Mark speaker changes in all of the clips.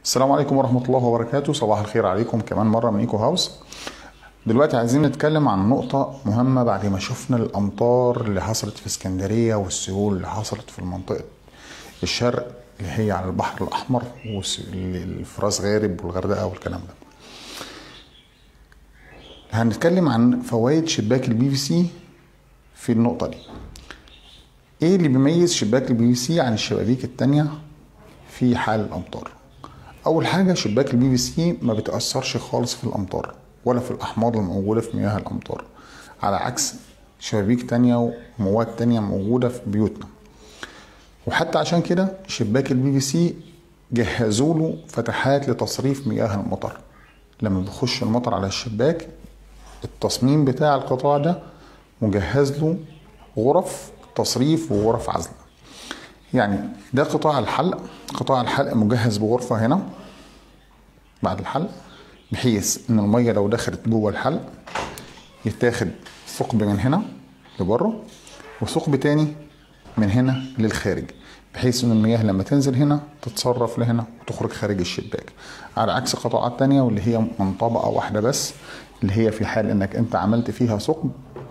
Speaker 1: السلام عليكم ورحمة الله وبركاته صباح الخير عليكم كمان مرة من ايكو هاوس دلوقتي عايزين نتكلم عن نقطة مهمة بعد ما شفنا الأمطار اللي حصلت في اسكندرية والسيول اللي حصلت في المنطقة الشرق اللي هي على البحر الأحمر والفراس غارب والغردقة والكلام ده هنتكلم عن فوائد شباك البي في سي في النقطة دي ايه اللي بيميز شباك البي في سي عن الشبابيك التانية في حال الأمطار اول حاجه شباك البي في سي ما بتاثرش خالص في الامطار ولا في الاحماض الموجوده في مياه الامطار على عكس شبابيك تانية ومواد تانية موجودة في بيوتنا وحتى عشان كده شباك البي في سي جهزوا له فتحات لتصريف مياه المطر لما بيخش المطر على الشباك التصميم بتاع القطاع ده مجهز له غرف تصريف وغرف عزل يعني ده قطاع الحلق قطاع الحلق مجهز بغرفة هنا بعد الحلق بحيث ان المية لو دخلت جوه الحلق يتاخد ثقب من هنا لبره وثقب تاني من هنا للخارج بحيث ان المياه لما تنزل هنا تتصرف لهنا وتخرج خارج الشباك على عكس قطاعات تانية واللي هي من طبقة واحدة بس اللي هي في حال انك انت عملت فيها ثقب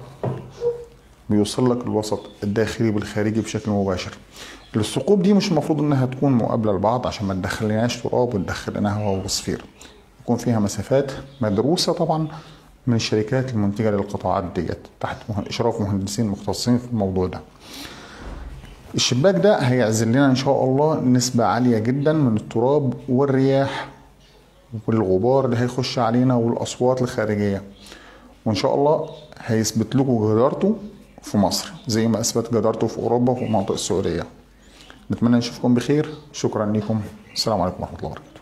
Speaker 1: بيوصل لك الوسط الداخلي والخارجي بشكل مباشر الثقوب دي مش المفروض انها تكون مقابله لبعض عشان ما تدخلناش تراب وتدخل لنا هواء وصفير يكون فيها مسافات مدروسه طبعا من الشركات المنتجه للقطاعات ديت تحت اشراف مهندسين مختصين في الموضوع ده الشباك ده هيعزل لنا ان شاء الله نسبه عاليه جدا من التراب والرياح والغبار اللي هيخش علينا والاصوات الخارجيه وان شاء الله هيثبت لكم جدارته في مصر زي ما اثبت جدارته في اوروبا وفي المنطقه السعوديه نتمنى نشوفكم بخير شكرا لكم السلام عليكم ورحمه الله وبركاته